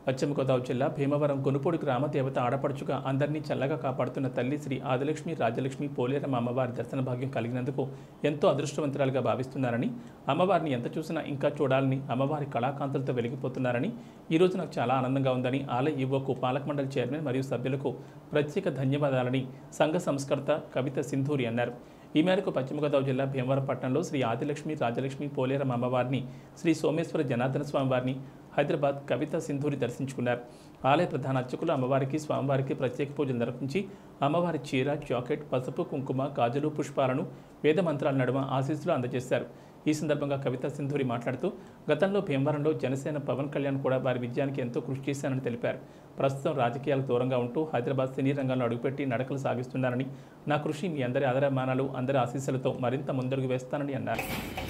పశ్చిమ గోదావరి జిల్లా భీమవరం కొనుపూడి గ్రామ దేవత ఆడపడుచుగా అందరినీ చల్లగా కాపాడుతున్న తల్లి శ్రీ ఆదిలక్ష్మి రాజలక్ష్మి పోలేరమ్మ అమ్మవారి దర్శన భాగ్యం కలిగినందుకు ఎంతో అదృష్టవంతురాలుగా భావిస్తున్నారని అమ్మవారిని ఎంత చూసినా ఇంకా చూడాలని అమ్మవారి కళాకాంతులతో వెలిగిపోతున్నారని ఈరోజు నాకు చాలా ఆనందంగా ఉందని ఆలయ ఈవోకు పాలక మండలి చైర్మన్ మరియు సభ్యులకు ప్రత్యేక ధన్యవాదాలని సంఘ సంస్కర్త కవిత సింధూరి అన్నారు ఈ మేరకు పశ్చిమ గోదావరి జిల్లా భీమవరం పట్టణంలో శ్రీ ఆదిలక్ష్మి రాజలక్ష్మి పోలేరమ్మ అమ్మవారిని శ్రీ సోమేశ్వర జనార్దన స్వామి వారిని హైదరాబాద్ కవిత సింధూరి దర్శించుకున్నారు ఆలయ ప్రధాన అర్చకులు అమ్మవారికి స్వామివారికి ప్రత్యేక పూజలు నిర్వహించి అమ్మవారి చీర జాకెట్ పసుపు కుంకుమ గాజులు పుష్పాలను వేద మంత్రాల నడుమ ఆశీస్సులు అందజేశారు ఈ సందర్భంగా కవిత సింధూరి మాట్లాడుతూ గతంలో భీమవరంలో జనసేన పవన్ కళ్యాణ్ కూడా వారి విజయానికి ఎంతో కృషి చేశానని తెలిపారు ప్రస్తుతం రాజకీయాలకు దూరంగా ఉంటూ హైదరాబాద్ సినీ రంగంలో అడుగుపెట్టి నడకలు సాగిస్తున్నారని నా కృషి మీ అందరి ఆదరమానాలు అందరి ఆశీస్సులతో మరింత ముందడుగు వేస్తానని అన్నారు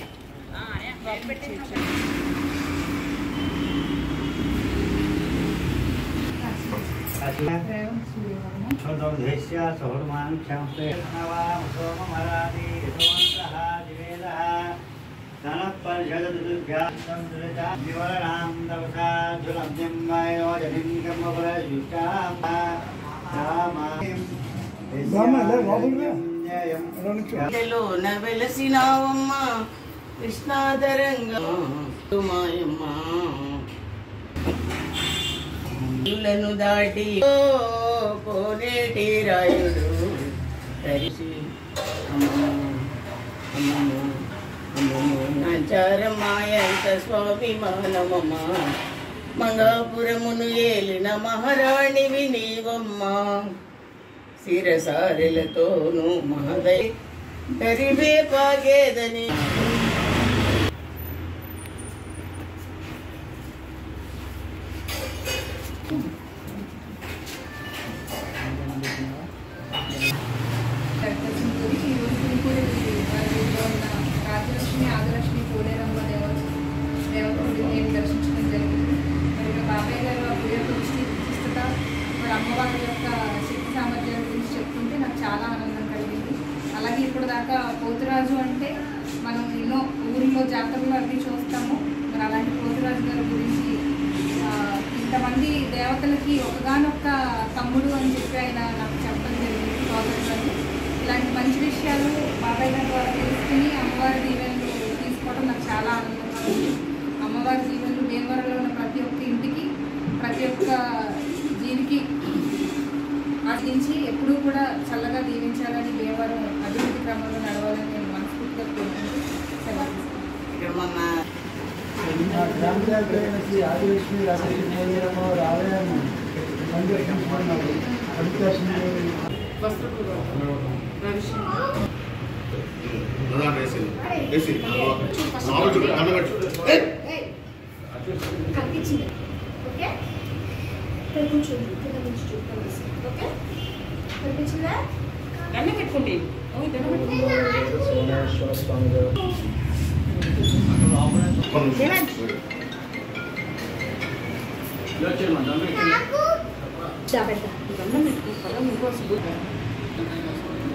स्वदौधेश्य सौर्मान् क्षंसे नवाम सोममरादि यशोन्तः जिवेदः धनपर्षदुभ्यां दुरिता विवरणां तपसा जुलभ्यं वयोजनिं कर्मफलयुष्टां रामायं లోన వెలసినావమ్మ కృష్ణాధరంగా మాయమ్మ ఇళ్ళను దాటి ఓ పోనేటి రాయుడు తరిసి అమ్మమ్మ అమ్మమ్మ అమ్మమ్మ నాచారమాయంత స్వాభిమానమమ్మ మంగాపురమును ఏలిన మహారాణివి నీవమ్మ శిరసారెలతోనూ మహదై గరివే పాగేదని డాక్టర్ సింధూరి ఈరోజు సింధూరి వారిలో ఉన్న రాజలక్ష్మి ఆదిలక్ష్మి పోలేరమ్మ దేవ దేవతని నేను దర్శించడం జరిగింది మరి ఇక్కడ బాబాయ్ గారు ఆ గుడి యొక్క విశి విశిష్టత మరి అమ్మవారి యొక్క శక్తి సామర్థ్యాల గురించి చెప్తుంటే నాకు చాలా ఆనందం కలిగింది అలాగే ఇప్పుడు దాకా పోతురాజు అంటే మనం ఎన్నో ఊరిలో జాతరలు అవి చూస్తాము మరి అలాంటి పోతురాజు గారి గురించి ఆ, ఇంతమంది దేవతలకి ఒకగానొక్క తమ్ముడు అని చెప్పి ఆయన నాకు చెప్పడం జరిగింది సోదరులని ఇలాంటి మంచి విషయాలు బాబాయ్ గారి ద్వారా తెలుసుకుని అమ్మవారి దీవెనలు తీసుకోవడం నాకు చాలా ఆనందంగా ఉంది అమ్మవారి దీవెనలు భీమవరంలో ఉన్న ప్రతి ఒక్క ఇంటికి ప్రతి ఒక్క జీవికి ఆశించి ఎప్పుడూ కూడా చల్లగా దీవించాలని భీమవరం అభివృద్ధి క్రమంలో నడవాలని నేను మనస్ఫూర్తిగా కోరుకుంటూ సెలవు తీసుకుంటాను. ఇక్కడ మొన్న శ్రీ ఆదిలక్ష్మి రాజలక్ష్మి పోలేరమ్మ ఆలయం సందర్శించుకున్నాడు కనిపించింది ఓకే ఇక్కడ కూర్చోండి కింద నుంచి చూడండి ఓకే కనిపించిందా దండం పెట్టుకోండి ఓ, దండం పెట్టుకోండి. సోమేశ్వర స్వామి గారు జాగ్రత్త దండం పెట్టుకో పదం ఇంకో